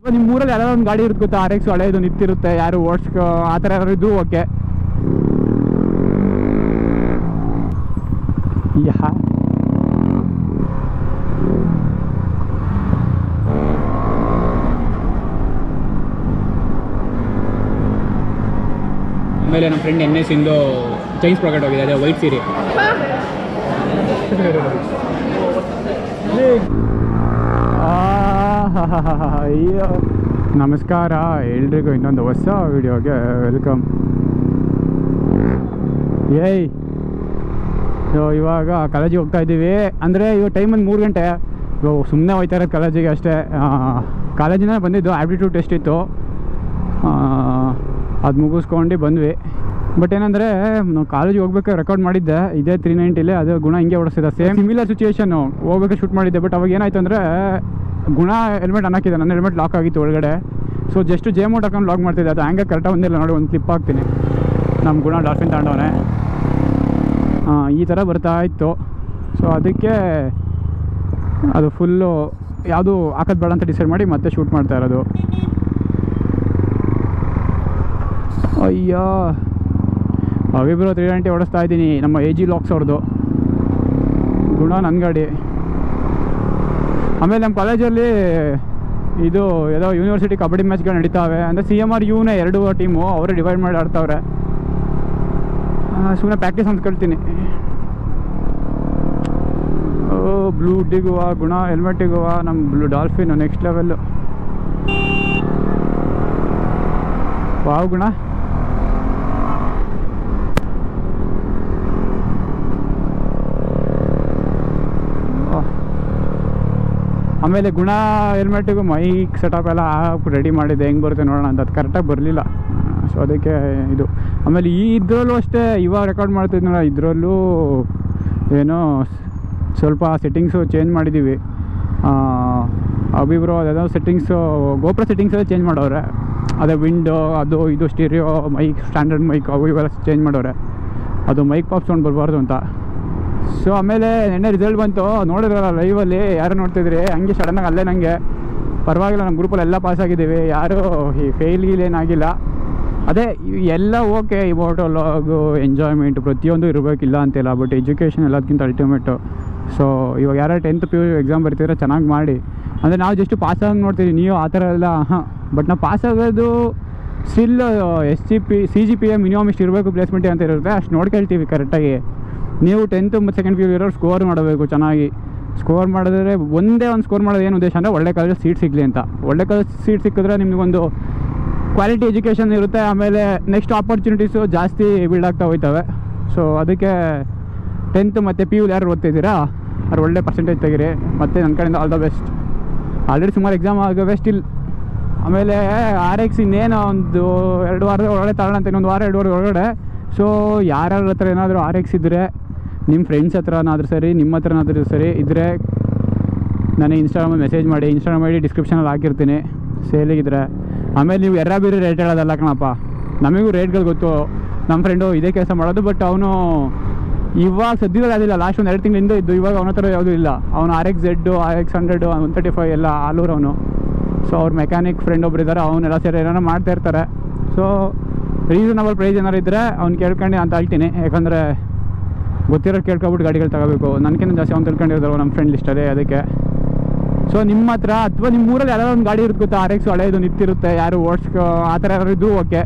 ನಿಮ್ಮ ಊರಲ್ಲಿ ಯಾರೋ ಒಂದು ಗಾಡಿ ಇರುತ್ತೆ ಗೊತ್ತಾ ಆರ್ ಎಕ್ಸ್ ಹಳೆಯದು ನಿಂತಿರುತ್ತೆ ಯಾರು ಓಡಿಸ್ಕೊ ಆ ಥರ ಯಾರು ಇದ್ದು ಓಕೆ ಯಾ ಆಮೇಲೆ ನಮ್ಮ ಫ್ರೆಂಡ್ ಎನ್ ಎಸ್ ಇಂದು ಚೈನ್ಸ್ ಪ್ರಾಕೆಟ್ ಹೋಗಿದೆ ಅದೇ ವೈಟ್ ಸೀರೆ ಆಹಾಹಾಹಾ, ಅಯ್ಯೋ ನಮಸ್ಕಾರ ಎಲ್ರಿಗೂ ಇನ್ನೊಂದು ಹೊಸ ವಿಡಿಯೋಗೆ ವೆಲ್ಕಮ್ ಏಯ್ ಸೊ ಇವಾಗ ಕಾಲೇಜಿಗೆ ಹೋಗ್ತಾ ಇದ್ದೀವಿ ಅಂದರೆ ಇವಾಗ ಟೈಮಲ್ಲಿ ಮೂರು ಗಂಟೆ ಸುಮ್ಮನೆ ಹೋಯ್ತಾ ಇರೋದು ಕಾಲೇಜಿಗೆ ಅಷ್ಟೇ ಕಾಲೇಜಿನ ಬಂದಿದ್ದು ಆ್ಯಪ್ಟಿಟ್ಯೂಡ್ ಟೆಸ್ಟ್ ಇತ್ತು ಅದು ಮುಗಿಸ್ಕೊಂಡು ಬಂದ್ವಿ ಬಟ್ ಏನಂದರೆ ನಾವು ಕಾಲೇಜಿಗೆ ಹೋಗ್ಬೇಕಾದ್ರೆ ರೆಕಾರ್ಡ್ ಮಾಡಿದ್ದೆ ಇದೇ ತ್ರೀ ನೈಂಟಿಲಿ ಅದು ಗುಣ ಹಿಂಗೆ ಓಡಿಸ್ತಿದ್ದ ಸೇಮ್ ಸಿಮಿಲರ್ ಸಿಚುವೇಶನ್ನು ಹೋಗ್ಬೇಕು ಶೂಟ್ ಮಾಡಿದ್ದೆ ಬಟ್ ಅವಾಗ ಏನಾಯ್ತು ಅಂದರೆ ಗುಣ ಹೆಲ್ಮೆಟ್ ಅನ್ನಕ್ಕಿದೆ ನನ್ನ ಹೆಲ್ಮೆಟ್ ಲಾಕ್ ಆಗಿತ್ತು ಒಳಗಡೆ ಸೊ ಜಸ್ಟ್ ಜೇ ಮೋಟ್ ಹಾಕೊಂಡು ಲಾಕ್ ಮಾಡ್ತಿದ್ದೆ ಅದು ಹಂಗೆ ಕರೆಕ್ಟಾಗಿ ಒಂದಿಲ್ಲ ನೋಡಿ ಒಂದು ಕ್ಲಿಪ್ ಹಾಕ್ತೀನಿ ನಮ್ಮ ಗುಣ ಡಾಲ್ಫಿನ್ ತಗೊಂಡವನೆ ಈ ಥರ ಬರ್ತಾ ಇತ್ತು ಸೊ ಅದಕ್ಕೆ ಅದು ಫುಲ್ಲು ಯಾವುದು ಹಾಕೋದು ಬೇಡ ಅಂತ ಡಿಸೈಡ್ ಮಾಡಿ ಮತ್ತೆ ಶೂಟ್ ಮಾಡ್ತಾ ಇರೋದು ಅಯ್ಯೋ ಅವಿಬ್ರು ತ್ರೀ ನೈಂಟಿ ಓಡಿಸ್ತಾ ಇದ್ದೀನಿ ನಮ್ಮ ಎ ಜಿ ಲಾಕ್ಸ್ ಅವ್ರದ್ದು ಗುಣ ನನ್ನ ಗಾಡಿ ಆಮೇಲೆ ನಮ್ಮ ಕಾಲೇಜಲ್ಲಿ ಇದು ಯಾವುದೋ ಯೂನಿವರ್ಸಿಟಿ ಕಬಡ್ಡಿ ಮ್ಯಾಚ್ಗಳು ನಡೀತಾವೆ ಅಂದರೆ ಸಿ ಎಮ್ ಆರ್ ಯುನೇ ಎರಡು ಟೀಮು ಅವರೇ ಡಿವೈಡ್ ಮಾಡಿ ಆಡ್ತಾವ್ರೆ ಸುಮ್ಮನೆ ಪ್ರಾಕ್ಟೀಸ್ ಅಂತ ಕೇಳ್ತೀನಿ ಓ ಬ್ಲೂ ಡಿಗುವ ಗುಣ ಹೆಲ್ಮೆಟ್ಟಿಗುವ ನಮ್ಮ blue dolphin next level wow ಗುಣ ವಾಹ್. ಆಮೇಲೆ ಗುಣ ಹೆಲ್ಮೆಟ್ಟಿಗೂ ಮೈಕ್ ಸೆಟಪ್ ಎಲ್ಲ ರೆಡಿ ಮಾಡಿದ್ದೆ ಹೆಂಗೆ ಬರುತ್ತೆ ನೋಡೋಣ ಅಂತ ಅದು ಕರೆಕ್ಟಾಗಿ ಬರಲಿಲ್ಲ ಸೊ ಅದಕ್ಕೆ ಇದು ಆಮೇಲೆ ಈ ಇದರಲ್ಲೂ ಅಷ್ಟೇ ಇವಾಗ ರೆಕಾರ್ಡ್ ಮಾಡ್ತಿದ್ನಲ್ಲ ಇದರಲ್ಲೂ ಏನೋ ಸ್ವಲ್ಪ ಸೆಟ್ಟಿಂಗ್ಸು ಚೇಂಜ್ ಮಾಡಿದ್ದೀವಿ ಅಭಿಬ್ರು ಅದೇನೋ ಸೆಟ್ಟಿಂಗ್ಸು ಗೋಪ್ರ ಸೆಟ್ಟಿಂಗ್ಸ್ ಎಲ್ಲ ಚೇಂಜ್ ಮಾಡವ್ರೆ ಅದೇ ವಿಂಡೋ ಅದು ಇದು ಸ್ಟೀರಿಯೋ ಮೈಕ್ ಸ್ಟ್ಯಾಂಡರ್ಡ್ ಮೈಕ್ ಅವು ಇವೆಲ್ಲ ಚೇಂಜ್ ಮಾಡವ್ರೆ ಅದು ಮೈಕ್ ಪಾಪ್ ಸೌಂಡ್ ಬರಬಾರ್ದು ಅಂತ ಸೊ ಆಮೇಲೆ ನಿನ್ನೆ ರಿಸಲ್ಟ್ ಬಂತು ನೋಡಿದ್ರಲ್ಲ ಲೈವಲ್ಲಿ ಯಾರು ನೋಡ್ತಿದ್ರಿ ಹಂಗೆ ಸಡನ್ನಾಗಿ ಅಲ್ಲೇ ನನಗೆ ಪರವಾಗಿಲ್ಲ ನಮ್ಮ ಗ್ರೂಪಲ್ಲಿ ಎಲ್ಲ ಪಾಸ್ ಆಗಿದ್ದೀವಿ ಯಾರು ಈ ಫೇಲ್ ಗೀಲ್ ಏನಾಗಿಲ್ಲ ಅದೇ ಇವ್ ಎಲ್ಲ ಓಕೆ ಈ ಲಾಗು ಎಂಜಾಯ್ಮೆಂಟ್ ಪ್ರತಿಯೊಂದು ಇರಬೇಕಿಲ್ಲ ಅಂತಿಲ್ಲ ಬಟ್ ಎಜುಕೇಷನ್ ಎಲ್ಲದಕ್ಕಿಂತ ಅಲ್ಟಿಮೇಟು ಸೊ ಇವಾಗ ಯಾರು ಟೆಂತ್ ಪಿ ಯು ಎಕ್ಸಾಮ್ ಬರ್ತಿದ್ರೆ ಚೆನ್ನಾಗಿ ಮಾಡಿ ಅಂದರೆ ನಾವು ಜಸ್ಟ್ ಪಾಸ್ ಆಗಿ ನೋಡ್ತೀವಿ ನೀವು ಆ ಥರ ಎಲ್ಲ ಹಾಂ ಬಟ್ ನಾವು ಪಾಸ್ ಆಗೋದು still S G P C G P A minimum ಇಷ್ಟು ಇರಬೇಕು ಪ್ಲೇಸ್ಮೆಂಟ್ ಅಂತ ಇರುತ್ತೆ ಅಷ್ಟು ನೋಡ್ಕೊಳ್ತೀವಿ ಕರೆಕ್ಟಾಗಿ ನೀವು ಟೆಂತ್ ಮತ್ತು ಸೆಕೆಂಡ್ ಪಿ ಯು ಇರೋರು ಸ್ಕೋರ್ ಮಾಡಬೇಕು ಚೆನ್ನಾಗಿ ಸ್ಕೋರ್ ಮಾಡಿದ್ರೆ ಒಂದೇ ಒಂದು ಸ್ಕೋರ್ ಮಾಡೋದು ಏನು ಉದ್ದೇಶ ಅಂದರೆ ಒಳ್ಳೆ ಕಾಲೇಜ್ ಸೀಟ್ ಸಿಗಲಿ ಅಂತ ಒಳ್ಳೆ ಕಾಲೇಜ್ ಸೀಟ್ ಸಿಕ್ಕಿದ್ರೆ ನಿಮಗೊಂದು ಕ್ವಾಲಿಟಿ ಎಜುಕೇಷನ್ ಇರುತ್ತೆ ಆಮೇಲೆ ನೆಕ್ಸ್ಟ್ ಆಪರ್ಚುನಿಟೀಸು ಜಾಸ್ತಿ ಬಿಲ್ಡ್ ಆಗ್ತಾ ಹೋಯ್ತವೆ ಸೊ ಅದಕ್ಕೆ ಟೆಂತ್ ಮತ್ತು ಪಿ ಯು ಯಾರು ಓದ್ತಿದ್ದೀರಾ ಅವ್ರು ಒಳ್ಳೆ ಪರ್ಸೆಂಟೇಜ್ ತೆಗೀರಿ ಮತ್ತು ನನ್ನ ಕಡೆಯಿಂದ ಆಲ್ ದ ಬೆಸ್ಟ್ ಆಲ್ರೆಡಿ ಸುಮಾರು ಎಕ್ಸಾಮ್ ಆಗವೆ ಸ್ಟಿಲ್ ಆಮೇಲೆ ಆರ್ ಎಕ್ಸ್ ಇನ್ನೇನು ಒಂದು ಎರಡು ವಾರದ ಒಳಗಡೆ ತಗೊಳ್ಳೋಣ ಅಂತ ಇನ್ನೊಂದು ವಾರ ಎರಡು ವಾರ ಒಳಗಡೆ ಸೊ ಯಾರ್ಯಾರ ಹತ್ರ ಏನಾದರೂ ಆರ್ ಎಕ್ಸ್ ಇದ್ದರೆ ನಿಮ್ಮ ಫ್ರೆಂಡ್ಸ್ ಹತ್ರನಾದ್ರೂ ಸರಿ ನಿಮ್ಮ ಹತ್ರನಾದ್ರೂ ಸರಿ ಇದ್ದರೆ ನನಗೆ ಇನ್ಸ್ಟಾಗ್ರಾಮಲ್ಲಿ ಮೆಸೇಜ್ ಮಾಡಿ ಇನ್ಸ್ಟಾಗ್ರಾಮ್ ಐ ಡಿ ಡಿಸ್ಕ್ರಿಪ್ಷನಲ್ಲಿ ಹಾಕಿರ್ತೀನಿ ಸೇಲಿಗಿದ್ರೆ ಆಮೇಲೆ ನೀವು ಎರ್ರ ಬೇರೆ ರೇಟ್ ಹೇಳೋದಲ್ಲ ಕಣಪ್ಪ ನಮಗೂ ರೇಟ್ಗಳು ಗೊತ್ತು ನಮ್ಮ ಫ್ರೆಂಡು ಇದೇ ಕೆಲಸ ಮಾಡೋದು ಬಟ್ ಅವನು ಇವಾಗ ಸದ್ಯದಲ್ಲಿ ಅದಿಲ್ಲ ಲಾಸ್ಟ್ ಒಂದು ಎರಡು ತಿಂಗಳಿಂದ ಇದ್ದು ಇವಾಗ ಅವನ ಹತ್ರ ಯಾವುದೂ ಇಲ್ಲ ಅವನು R X Z R X hundred one thirty five ಎಲ್ಲ ಆಲೂರು ಅವನು ಸೊ ಅವ್ರ ಮೆಕ್ಯಾನಿಕ್ ಫ್ರೆಂಡ್ ಒಬ್ರು ಇದ್ದಾರೆ ಅವನ್ನೆಲ್ಲ ಸೇರಿ ಏನಾರು ಮಾಡ್ತಾ ಇರ್ತಾರೆ ಸೊ ರೀಸನಬಲ್ ಪ್ರೈಸ್ ಏನಾರು ಇದ್ದರೆ ಅವ್ನು ಕೇಳ್ಕೊಂಡು ಅಂತ ಹೇಳ್ತೀನಿ ಯಾಕಂದರೆ ಗೊತ್ತಿರೋರು ಕೇಳ್ಕೊಬಿಟ್ಟು ಗಾಡಿಗಳು ತಗೋಬೇಕು ನನಗಿಂತ ಜಾಸ್ತಿ ಅವ್ನು ತಿಳ್ಕೊಂಡಿರ್ತಾವೆ ನಮ್ಮ ಫ್ರೆಂಡ್ ಲಿಸ್ಟಲ್ಲಿ ಅದಕ್ಕೆ ಸೊ ನಿಮ್ಮ ಹತ್ರ ಅಥವಾ ನಿಮ್ಮ ಊರಲ್ಲಿ ಯಾರೋ ಒಂದು ಗಾಡಿ ಇರುತ್ತೆ ಗೊತ್ತಾ ಆರ್ ಎಕ್ಸ್ ಹಳೆಯದು ನಿಂತಿರುತ್ತೆ ಯಾರು ಓಡಿಸ್ಕೊ ಆ ಥರ ಯಾರು ಇದ್ದು ಓಕೆ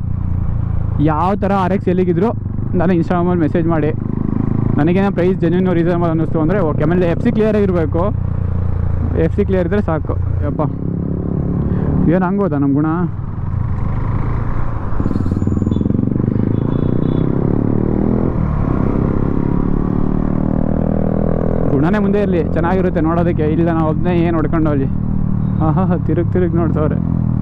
ಯಾವ ಥರ ಆರ್ ಎಕ್ಸ್ ಎಲ್ಲಿಗಿದ್ರು ನನಗೆ ಇನ್ಸ್ಟಾಗ್ರಾಮಲ್ಲಿ ಮೆಸೇಜ್ ಮಾಡಿ ನನಗೇನೋ ಪ್ರೈಸ್ ಜೆನ್ಯೂನ್ ರೀಸನಬಲ್ ಅನ್ನಿಸ್ತು ಅಂದರೆ ಓಕೆ ಆಮೇಲೆ ಎಫ್ ಸಿ ಕ್ಲಿಯರ್ ಆಗಿರಬೇಕು ಎಫ್ ಸಿ ಕ್ಲಿಯರ್ ಇದ್ದರೆ ಸಾಕು ಯಪ್ಪ ಏನು ಹಂಗೋದಾ ನಮ್ಮ ಗುಣ ಗುಣನೇ ಮುಂದೆ ಇರಲಿ ಚೆನ್ನಾಗಿರುತ್ತೆ ನೋಡೋದಕ್ಕೆ ಇಲ್ಲ ನಾವು ಒಬ್ಬನೇ ಏನು ಹೊಡ್ಕೊಂಡು ಹೋಗ್ಲಿ ಹಾಂ ಹಾಂ ತಿರುಗಿ ತಿರುಗಿ ನೋಡ್ತವ್ರೆ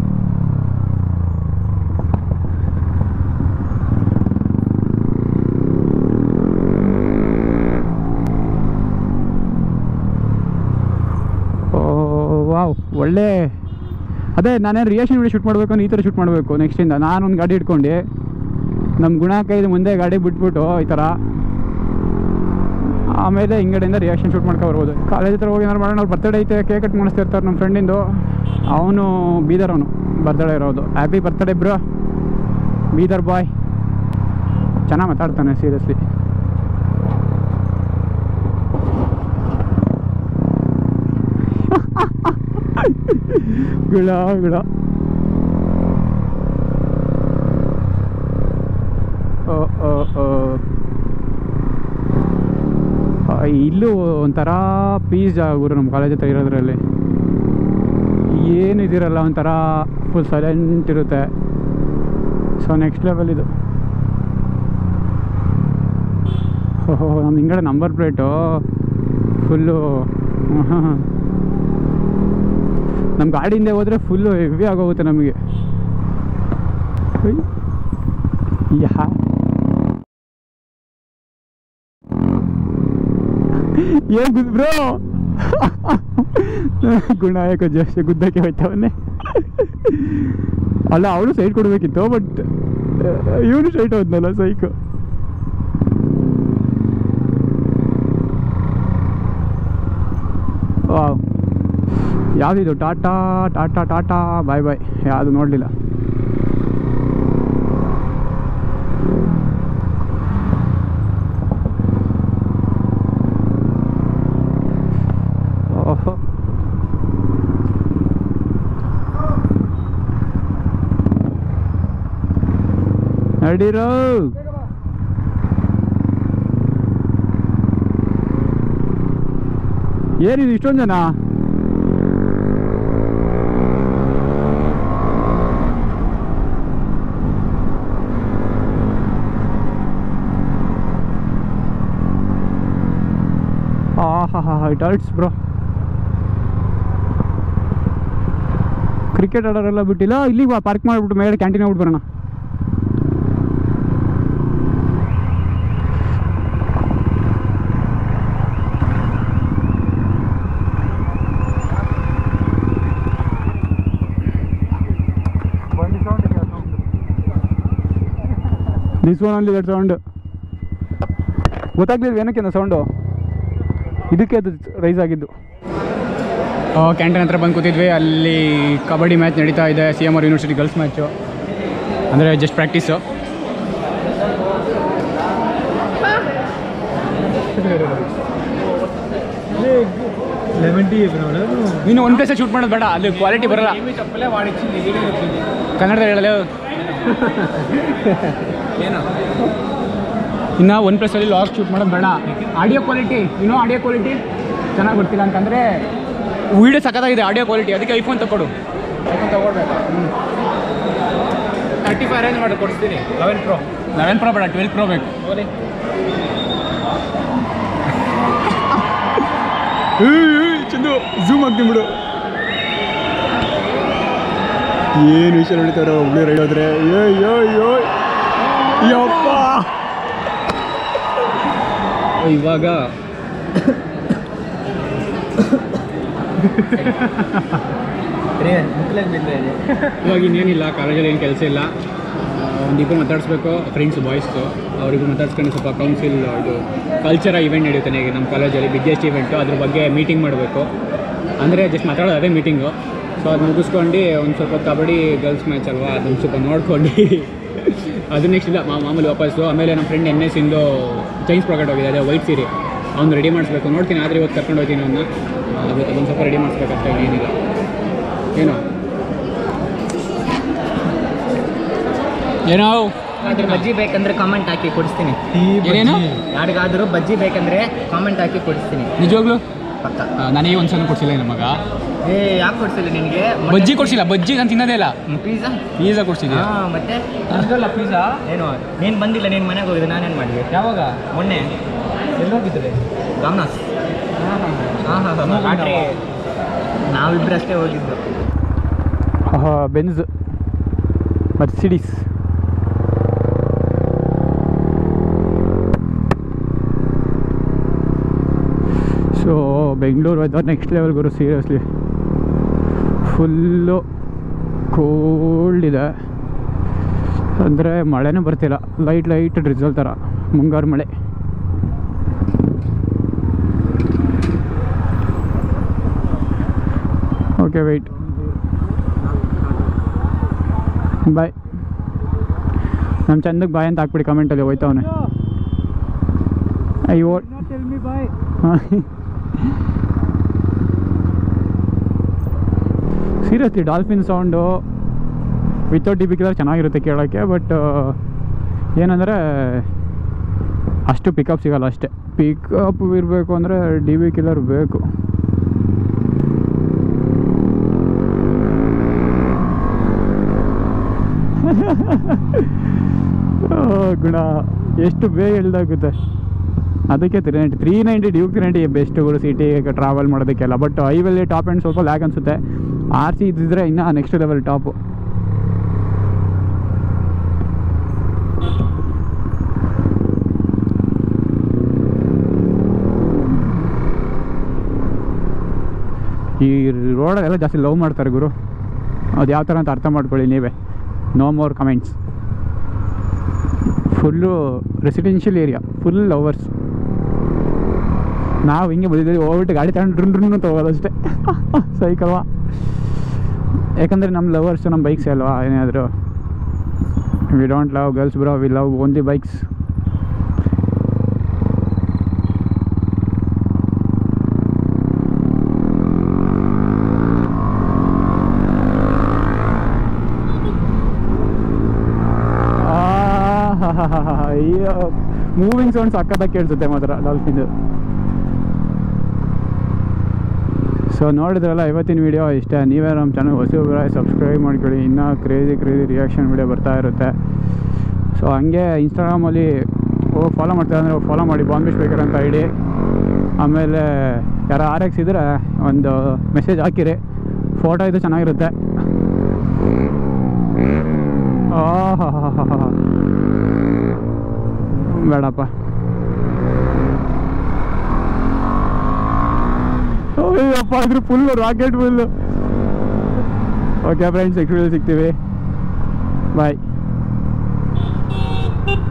ಓ ವಾವ್ ಒಳ್ಳೆ ಅದೇ ನಾನೇನು ರಿಯಾಕ್ಷನ್ ವಿಡಿಯೋ ಶೂಟ್ ಮಾಡಬೇಕು ಈ ಥರ ಶೂಟ್ ಮಾಡಬೇಕು ನೆಕ್ಸ್ಟಿಂದ ನಾನೊಂದು ಗಾಡಿ ಇಟ್ಕೊಂಡು ನಮ್ಮ ಗುಣ ಕೈದು ಮುಂದೆ ಗಾಡಿ ಬಿಟ್ಬಿಟ್ಟು ಈ ಥರ ಆಮೇಲೆ ಹಿಂಗಡೆಯಿಂದ ರಿಯಾಕ್ಷನ್ ಶೂಟ್ ಮಾಡ್ಕೊ ಬರ್ಬೋದು ಕಾಲೇಜ್ ಹತ್ರ ಹೋಗಿ ಏನಾರು ಮಾಡೋಣ ಅವ್ರು ಬರ್ತಡೇ ಐತೆ ಕೇಕ್ ಕಟ್ ಮಾಡಿಸ್ತಿರ್ತಾರೆ ನಮ್ಮ ಫ್ರೆಂಡಿಂದು ಅವನು ಬೀದರ್ ಅವನು ಬರ್ತ್ಡೇ ಇರೋದು happy birthday bro Bidar boy ಚೆನ್ನಾಗಿ ಮಾತಾಡ್ತಾನೆ ಸೀರಿಯಸ್ಲಿ ಗಿಡ ಗಿಡ ಓ ಓ ಓ ಆ, ಇಲ್ಲೂ ಒಂಥರ ಪೀಸ್ ಗುರು ನಮ್ಮ ಕಾಲೇಜ್ ಹತ್ರ ಇರೋದ್ರಲ್ಲಿ ಏನಿದಿರಲ್ಲ ಒಂಥರ ಫುಲ್ ಸೈಲೆಂಟ್ ಇರುತ್ತೆ ಸೊ ನೆಕ್ಸ್ಟ್ ಲೆವೆಲ್ ಇದು ಓಹೋ ನಮ್ಮ ಹಿಂಗಡೆ ನಂಬರ್ ಪ್ಲೇಟು ಫುಲ್ಲು ನಮ್ಮ ಗಾಡಿಯಿಂದ ಹೋದರೆ ಫುಲ್ಲು ಹೆವಿ ಆಗೋಗುತ್ತೆ ನಮಗೆ ಯಾ ಏನ್ ಗುದ್ ಬ್ರೋ ಗುಣ ಯಾಕೋ ಜಾಸ್ತಿ ಗುದ್ದಕ್ಕೆ ಹೋಯ್ತವನ್ನೇ ಅಲ್ಲ ಅವಳು ಸೈಡ್ ಕೊಡಬೇಕಿತ್ತು ಬಟ್ ಇವನು ಸೈಡ್ ಹೋದ್ನಲ್ಲ ಸೈಕು ವಾವ್ ಯಾವುದಿದು tata tata tata bye bye ಯಾವುದು ನೋಡಲಿಲ್ಲ ಓಹೋ ನಡೀರೋ ಏನಿದು ಇಷ್ಟೊಂದು ಜನ ಆಹಾ ಹಾ ಇಟ್ ಹರ್ಟ್ಸ್ ಬ್ರೋ ಕ್ರಿಕೆಟ್ ಆಡೋರೆಲ್ಲ ಬಿಟ್ಟಿಲ್ಲ ಇಲ್ಲಿಗೆ ಪಾರ್ಕ್ ಮಾಡಿಬಿಟ್ಟು ಮೇಲೆ ಕ್ಯಾಂಟೀನ್ ಹೋಗ್ಬಿಟ್ಟು ಬರೋಣ ದಿಸ್ ಒನ್ ಅಲ್ಲಿ ದಟ್ ಸೌಂಡ್ ಗೊತ್ತಾಗ್ಲಿಲ್ಲ ಏನಕ್ಕೆ ಸೌಂಡು ಇದಕ್ಕೆ ಅದು ರೈಸ್ ಆಗಿದ್ದು ಕ್ಯಾಂಟೀನ್ ಹತ್ರ ಬಂದು ಕೂತಿದ್ವಿ ಅಲ್ಲಿ ಕಬಡ್ಡಿ ಮ್ಯಾಚ್ ನಡೀತಾ ಇದೆ C M R university girls match ಅಂದರೆ ಜಸ್ಟ್ ಪ್ರಾಕ್ಟೀಸು ನೀನು ಒಂದು ಪ್ಲೇಸಲ್ಲಿ ಶೂಟ್ ಮಾಡೋದು ಬೇಡ ಅಲ್ಲಿ ಕ್ವಾಲಿಟಿ ಬರಲ್ಲ ಕನ್ನಡದಲ್ಲಿ ಹೇಳಲ್ಲ ಇನ್ನು ಒಂದು ಪ್ಲೇಸಲ್ಲಿ ಲಾಸ್ಟ್ ಶೂಟ್ ಮಾಡೋದು ಬೇಡ ಆಡಿಯೋ ಕ್ವಾಲಿಟಿ ಇನ್ನೂ ಆಡಿಯೋ ಕ್ವಾಲಿಟಿ ಚೆನ್ನಾಗಿ ಬರ್ತಿಲ್ಲ ಅಂತಂದರೆ ವೀಡಿಯೋ ಸಖತ್ತಾಗಿದೆ ಆಡಿಯೋ ಕ್ವಾಲಿಟಿ ಅದಕ್ಕೆ ಐಫೋನ್ ತಗೊಡು ಐಫೋನ್ ತಗೊಳ್ಬೇಕು ತರ್ಟಿ ಫೈವ್ ರೇಂಜ್ ಮಾಡಿ ಕೊಡಿಸ್ತೀನಿ ಲೆವೆನ್ ಪ್ರೋ ಲೆವೆನ್ ಪ್ರೋ ಬೇಡ ಟ್ವೆಲ್ ಪ್ರೋ ಬೇಕು ಚಂದು ಝೂಮ್ ಆಗ್ತೀನಿ ಬಿಡು ಏನು ವಿಷಯ ನಡೀತಾರೋ ಒಬ್ಬಳು ರೈಡ್ ಹೋದ್ರೆ ಯೋ ಯೋ ಯೋ ಯಪ್ಪ ಇವಾಗ ಇವಾಗ ಇನ್ನೇನಿಲ್ಲ ಕಾಲೇಜಲ್ಲಿ ಏನು ಕೆಲಸ ಇಲ್ಲ ಒಂದಿಬ್ಬರು ಮಾತಾಡಿಸ್ಬೇಕು ಫ್ರೆಂಡ್ಸ್ ಬಾಯ್ಸ್ದು ಅವರಿಗೂ ಮಾತಾಡ್ಸ್ಕೊಂಡು ಸ್ವಲ್ಪ ಕೌನ್ಸಿಲ್ ಇದು ಕಲ್ಚರ ಇವೆಂಟ್ ನಡೆಯುತ್ತೆ ಈಗ ನಮ್ಮ ಕಾಲೇಜಲ್ಲಿ ಬಿಗ್ಗೆಸ್ಟ್ ಇವೆಂಟು ಅದ್ರ ಬಗ್ಗೆ ಮೀಟಿಂಗ್ ಮಾಡಬೇಕು ಅಂದರೆ ಜಸ್ಟ್ ಮಾತಾಡೋದು ಅದೇ ಮೀಟಿಂಗು ಸೊ ಅದು ಮುಗಿಸ್ಕೊಂಡು ಒಂದು ಸ್ವಲ್ಪ ಕಬಡ್ಡಿ ಗರ್ಲ್ಸ್ ಮ್ಯಾಚ್ ಅಲ್ವಾ ಅದನ್ನು ಸ್ವಲ್ಪ ನೋಡ್ಕೊಂಡು ಅದು ನೆಕ್ಸ್ಟ್ ಇಲ್ಲ ಮಾ- ಮಾಮೂಲಿ ವಾಪಸ್ಸು ಆಮೇಲೆ ನಮ್ಮ ಫ್ರೆಂಡ್ ಎನ್ ಎಸ್ ಇಂದು ಚೈನ್ಸ್ ಪ್ರಾಡಕ್ಟ್ ಹೋಗಿದೆ ಅದೇ ವೈಟ್ ಸೀರೆ ಅವ್ನು ರೆಡಿ ಮಾಡಿಸ್ಬೇಕು ನೋಡ್ತೀನಿ ಆದರೆ ಇವತ್ತು ಕರ್ಕೊಂಡು ಹೋಗ್ತೀನಿ ಅವನ್ನ ಅದು ಅದನ್ನು ಸ್ವಲ್ಪ ರೆಡಿ ಮಾಡಿಸ್ಬೇಕಷ್ಟೇ ಏನಿಲ್ಲ ಏನೋ ಏನೋ ಯಾರಿಗಾದ್ರೂ ಬಜ್ಜಿ ಬೇಕಂದ್ರೆ ಕಾಮೆಂಟ್ ಹಾಕಿ ಕೊಡಿಸ್ತೀನಿ ಏನೇನು ಯಾರಿಗಾದ್ರೂ ಬಜ್ಜಿ ಬೇಕಂದ್ರೆ ಕಾಮೆಂಟ್ ಹಾಕಿ ಕೊಡಿಸ್ತೀನಿ ನಿಜವಾಗ್ಲು ಪಕ್ಕ ನನಗೆ ಒಂದು ಸಲ ಕೊಡ್ಸಿಲ್ಲ ನಮ್ಮ ಮಗ ಏ ಯಾಕೆ ಕೊಡ್ಸಿಲ್ಲ ನಿನಗೆ ಬಜ್ಜಿ ಕೊಡ್ಸಿಲ್ಲ ಬಜ್ಜಿ ನಾನು ತಿನ್ನೋದೇ ಇಲ್ಲ ಪಿಜ್ಜಾ ಪೀಝಾ ಕೊಡ್ಸಿದ್ಯಾ ಹಾ ಮತ್ತೆ ನನಗಲ್ಲ ಪಿಜ್ಜಾ ಏನು ನೀನು ಬಂದಿಲ್ಲ ನೀನು ಮನೆಗೆ ಹೋಗಿದ್ದೆ ನಾನೇನು ಮಾಡಲಿ ಯಾವಾಗ ಮೊನ್ನೆ ಎಲ್ಲೋಗಿದ್ದರೆ ರಾಮನಾಥ್ ಹಾಂ ಹಾಂ ಹಾಂ ರಾತ್ರಿ ನಾವಿಬ್ಬರಷ್ಟೇ ಹೋಗಿದ್ದು Benz Mercedes so Bengaluru weather next level ಗುರು ಸೀರಿಯಸ್ಲಿ ಫುಲ್ಲು ಕೋಲ್ಡ್ ಇದೆ ಅಂದರೆ ಮಳೆನೂ ಬರ್ತಿಲ್ಲ ಲೈಟ್ ಲೈಟ್ ಡ್ರಿಸಲ್ ಥರ ಮುಂಗಾರು ಮಳೆ ಓಕೆ ವೆಯ್ಟ್ ಬಾಯ್ ನಮ್ಮ ಚಂದಕ್ಕೆ ಬಾಯ್ ಅಂತ ಹಾಕ್ಬಿಡಿ ಕಮೆಂಟಲ್ಲಿ ಹೋಯ್ತವನೆ ಅಯ್ಯೋ seriously dolphin sound without D B killer ಚೆನ್ನಾಗಿರುತ್ತೆ ಕೇಳೋಕ್ಕೆ ಬಟ್ ಏನಂದರೆ ಅಷ್ಟು ಪಿಕಪ್ ಸಿಗಲ್ಲ ಅಷ್ಟೇ ಪಿಕಪ್ ಇರಬೇಕು ಅಂದರೆ ಡಿ ಬಿ ಕಿಲರ್ ಬೇಕು ಓ, ಗುಣ ಎಷ್ಟು ಬೇಗ ಇಳ್ದಾಗುತ್ತೆ ಅದಕ್ಕೆ three ninety three ninety Duke three ninety ಬೆಸ್ಟ್ಗಳು ಸಿಟಿಗೆ ಟ್ರಾವೆಲ್ ಮಾಡೋದಕ್ಕೆಲ್ಲ ಬಟ್ ಐವಲ್ಲಿ ಟಾಪ್ ಆ್ಯಂಡ್ ಸ್ವಲ್ಪ ಲ್ಯಾಕ್ ಅನಿಸುತ್ತೆ ಆರ್ ಸಿ ಇದ್ದಿದ್ರೆ ಇನ್ನೂ ನೆಕ್ಸ್ಟ್ ಲೆವೆಲ್ ಟಾಪು ಈ ರೋಡಲ್ಲೆಲ್ಲ ಜಾಸ್ತಿ ಲವ್ ಮಾಡ್ತಾರೆ ಗುರು ಅದು ಯಾವ ಥರ ಅಂತ ಅರ್ಥ ಮಾಡ್ಕೊಳ್ಳಿ ನೀವೇ no more comments full residential area full lovers ನಾವು ಹಿಂಗೆ ಬದಿದಲ್ಲಿ ಹೋಗ್ಬಿಟ್ಟು ಗಾಡಿ ತಗೊಂಡು ಡ್ರುನ್ ಡ್ರುನ್ ಅಂತ ಹೋಗೋದಷ್ಟೇ ಸೈಕಲ್ವಾ ಯಾಕಂದರೆ ನಮ್ಮ ಲವರ್ಸು ನಮ್ಮ ಬೈಕ್ಸ್ ಅಲ್ವಾ ಏನಾದರೂ we don't love girls bro we love only bikes ಅಯ್ಯೋ ಮೂವಿಂಗ್ ಸೌಂಡ್ ಸಕ್ಕತ್ತಾಗಿ ಕೇಳಿಸುತ್ತೆ ಮಾತ್ರ ಡಾಲ್ಫಿನ್ದು ಸೊ ನೋಡಿದ್ರಲ್ಲ ಇವತ್ತಿನ ವೀಡಿಯೋ ಇಷ್ಟ ನೀವೇ ನಮ್ಮ ಚಾನಲ್ ಹೊಸಬ್ರ ಸಬ್ಸ್ಕ್ರೈಬ್ ಮಾಡ್ಕೊಳ್ಳಿ ಇನ್ನೂ ಕ್ರೇಜಿ ಕ್ರೇಜಿ ರಿಯಾಕ್ಷನ್ ವೀಡಿಯೋ ಬರ್ತಾ ಇರುತ್ತೆ ಸೊ ಹಂಗೆ ಇನ್ಸ್ಟಾಗ್ರಾಮಲ್ಲಿ ಹೋಗಿ ಫಾಲೋ ಮಾಡ್ತಾರೆ ಅಂದರೆ ಫಾಲೋ ಮಾಡಿ ಬಾಂಬೆ ಸ್ಪೀಕರ್ ಅಂತ ಐಡಿ ಆಮೇಲೆ ಯಾರು ಆರ್ ಎಕ್ಸ್ ಇದ್ದರೆ ಒಂದು ಮೆಸೇಜ್ ಹಾಕಿರಿ ಫೋಟೋ ಇದು ಚೆನ್ನಾಗಿರುತ್ತೆ ಆಹಾಹಾಹಾಹಾ. ಬೇಡಪ್ಪ ಅಯ್ಯಪ್ಪ ಅದ್ರ full rocket full okay friends next ಸಿಗ್ತೀವಿ ಬಾಯ್